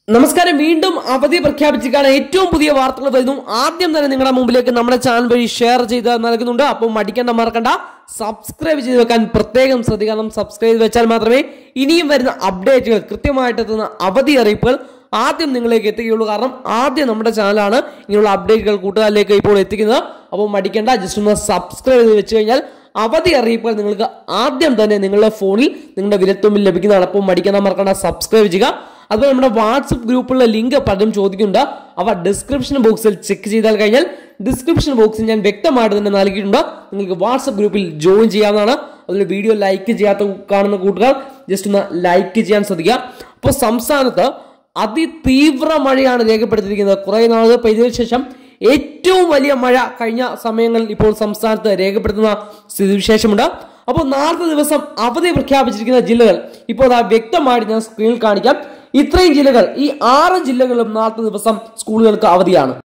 നമസ്കാരം വീണ്ടും അവധി പ്രഖ്യാപിച്ചിരിക്കുകയാണ് ഏറ്റവും പുതിയ വാർത്തകൾ വരുന്നു ആദ്യം തന്നെ നിങ്ങളുടെ മുമ്പിലേക്ക് നമ്മുടെ ചാനൽ വഴി ഷെയർ ചെയ്ത് നൽകുന്നുണ്ട് അപ്പോൾ മടിക്കേണ്ട മറക്കണ്ട സബ്സ്ക്രൈബ് ചെയ്ത് വെക്കാൻ പ്രത്യേകം ശ്രദ്ധിക്കണം സബ്സ്ക്രൈബ് ചെയ്ത് വെച്ചാൽ മാത്രമേ ഇനിയും വരുന്ന അപ്ഡേറ്റുകൾ കൃത്യമായിട്ട് എത്തുന്ന അവധി അറിയിപ്പുകൾ ആദ്യം നിങ്ങളിലേക്ക് എത്തുകയുള്ളൂ കാരണം ആദ്യം നമ്മുടെ ചാനലാണ് ഇങ്ങനെയുള്ള അപ്ഡേറ്റുകൾ കൂട്ടുകാരിലേക്ക് ഇപ്പോൾ എത്തിക്കുന്നത് അപ്പോൾ മടിക്കേണ്ട ജസ്റ്റ് ഒന്ന് സബ്സ്ക്രൈബ് ചെയ്ത് വെച്ച് കഴിഞ്ഞാൽ അവധി അറിയിപ്പുകൾ നിങ്ങൾക്ക് ആദ്യം തന്നെ നിങ്ങളുടെ ഫോണിൽ നിങ്ങളുടെ വിരൽത്തുമ്പിൽ ലഭിക്കുന്നതാണ് അപ്പോൾ മടിക്കേണ്ട മറക്കണ്ട സബ്സ്ക്രൈബ് ചെയ്യുക അതുപോലെ നമ്മുടെ വാട്സപ്പ് ഗ്രൂപ്പിലുള്ള ലിങ്ക് പലരും ചോദിക്കുന്നുണ്ട് അവ ഡിസ്ക്രിപ്ഷൻ ബോക്സിൽ ചെക്ക് ചെയ്താൽ കഴിഞ്ഞാൽ ഡിസ്ക്രിപ്ഷൻ ബോക്സിൽ ഞാൻ വ്യക്തമായിട്ട് തന്നെ നൽകിയിട്ടുണ്ട് നിങ്ങൾക്ക് വാട്സപ്പ് ഗ്രൂപ്പിൽ ജോയിൻ ചെയ്യാവുന്നതാണ് അതിൽ വീഡിയോ ലൈക്ക് ചെയ്യാത്ത കാണുന്ന കൂട്ടുകാർ ജസ്റ്റ് ഒന്ന് ലൈക്ക് ചെയ്യാൻ ശ്രദ്ധിക്കുക അപ്പോൾ സംസ്ഥാനത്ത് അതിതീവ്ര മഴയാണ് രേഖപ്പെടുത്തിയിരിക്കുന്നത് കുറേ നാൾ പെയ്തതിനു ശേഷം ഏറ്റവും വലിയ മഴ കഴിഞ്ഞ സമയങ്ങളിൽ ഇപ്പോൾ സംസ്ഥാനത്ത് രേഖപ്പെടുത്തുന്ന സ്ഥിതിവിശേഷമുണ്ട് അപ്പോൾ നാളത്തെ ദിവസം അവധി പ്രഖ്യാപിച്ചിരിക്കുന്ന ജില്ലകൾ ഇപ്പോൾ ആ വ്യക്തമായിട്ട് ഞാൻ സ്ക്രീനിൽ കാണിക്കാം ഇത്രയും ജില്ലകൾ ഈ ആറ് ജില്ലകളും നാളത്തെ ദിവസം സ്കൂളുകൾക്ക് അവധിയാണ്